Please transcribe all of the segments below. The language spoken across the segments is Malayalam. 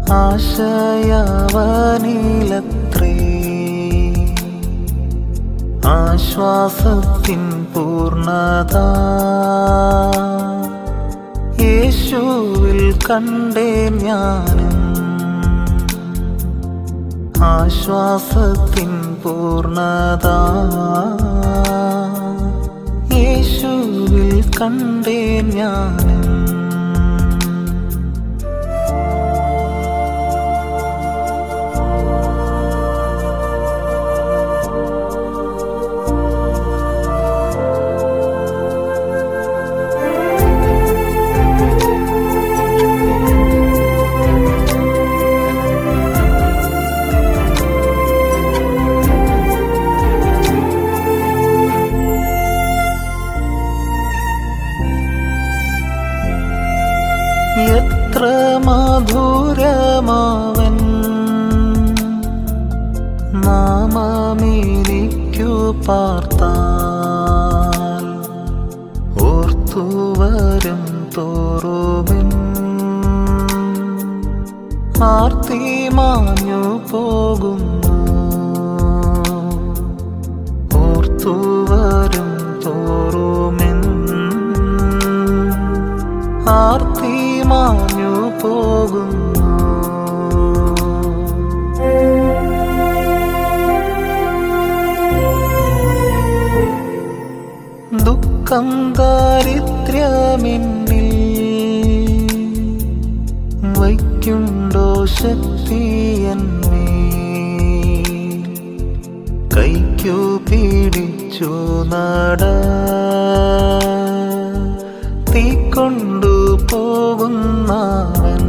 ആശയവനിലത്രേ ആശ്വാസത്തിൻ പൂർണ്ണത യേശുവിൽ കണ്ടേ ഞാനും ആശ്വാസത്തിൻ പൂർണ്ണത യേശുവിൽ കണ്ടേ ഞാനും എത്ര മധുരമാവൻ നാമമേനിക്കു പാർത്താൽ ഓർത്തുവരും തോറുമിൻ ആർത്തി മാഞ്ഞു പോകുന്നു ഓർത്തുവരും തോറുമെൻ ആർത്തി മാഞ്ഞു പോകുന്നു ദുഃഖം ദാരിദ്ര്യമെന്നിൽ വയ്ക്കുണ്ടോ ശക്തിയന്മേ കൈക്കു പിടിച്ചു നട തീക്കൊണ്ടു പോകുന്നവൻ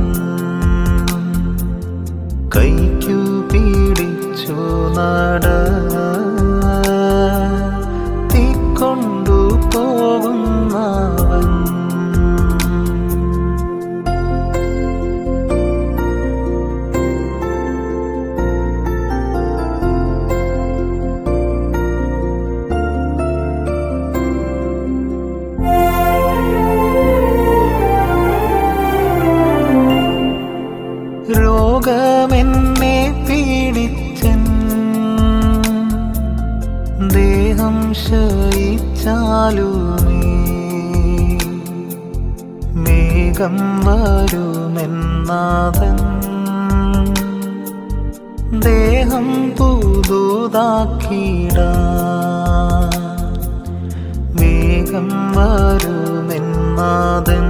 കൈക്കു പിടിച്ചു നട തീക്കൊണ്ടു പോകുന്നവൻ രോഗമെന്നെ പീഡിച്ചൻ ദേഹം ശയിച്ചാലുമേ മേഘം വരുമെന്നാഥൻ ദേഹം പുതുതാക്കിട വേഗം വരുമെന്നാഥൻ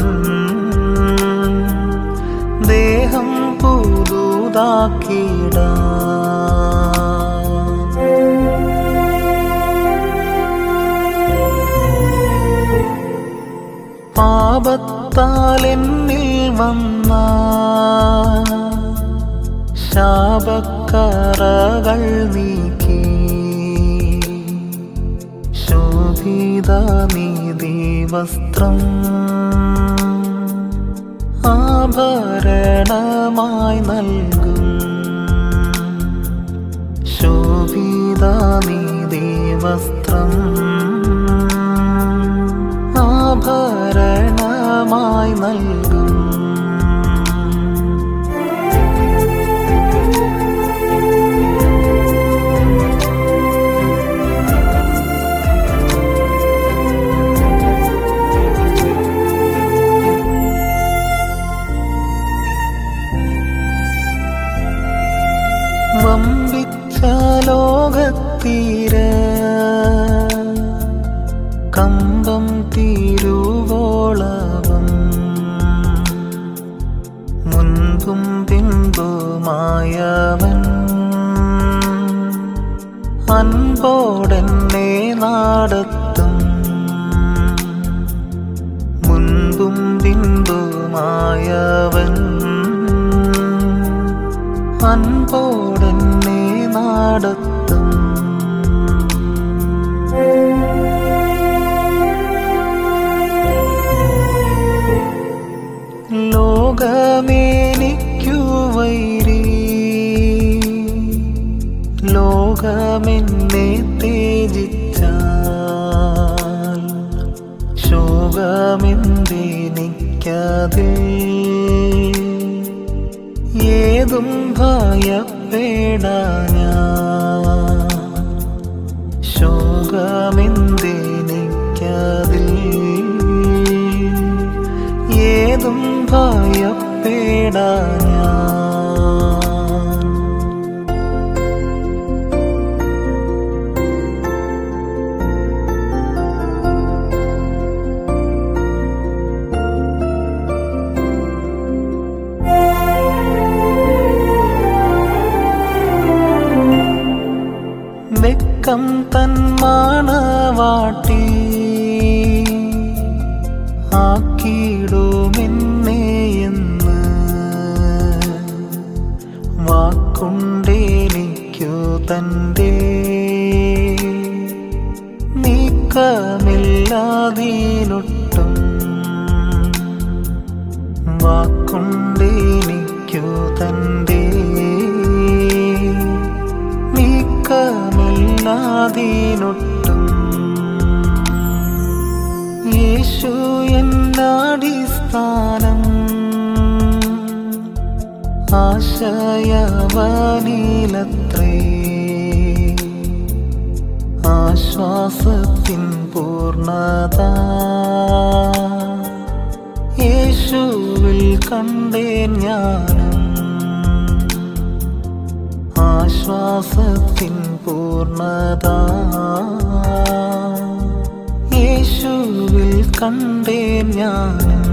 ദേഹം പുതുതാക്കിട പാപത്താൽ എന്നിൽ വന്ന ശാപക്കറകൾ നീക്കി ശോഭിത നീതി വസ്ത്രം ആഭരണമായി നൽകും ശോഭിത നീതി വസ്ത്രം ആഭരണമായി നൽകും വമ്പിച്ച ലോകത്തീര കമ്പം തീരുവോളവം മുൻപും പിമ്പുമായവൻ അൻപോടെന്നെ നാടത്തും മുൻപും പിമ്പുമായവൻ അൻപോടെന്നെ നാടത്തും ലോകമേനിക്കു വൈരി ലോകമെന്നെ തേജിച്ചാൽ ശോകമെന്തെനിക്കതിൽ ഏതും ഭയപ്പെടാന ശോകമെന്തെനിക്കതിൽ ഏതും ഭയപ്പെടാന വെക്കം തന്മാണവാട്ടി ആക്കിയിടുമെന്നെ എന്ന് വാക്കുണ്ടെനിക്കു തൻ്റെ നീക്കമില്ലാതീനൊട്ടും വാക്കുണ്ടെനിക്കു തൻ്റെ നീക്കമില്ലാതീനൊട്ടും യേശു എന്നാടിസ്ഥാനം ആശയവനിലത്രേ ആശ്വാസത്തിൻ പൂർണ്ണത യേശുവിൽ കണ്ടേൻ ഞാനും ആശ്വാസത്തിൻ പൂർണ്ണത യേശുവിൽ കണ്ടേൻ ഞാനും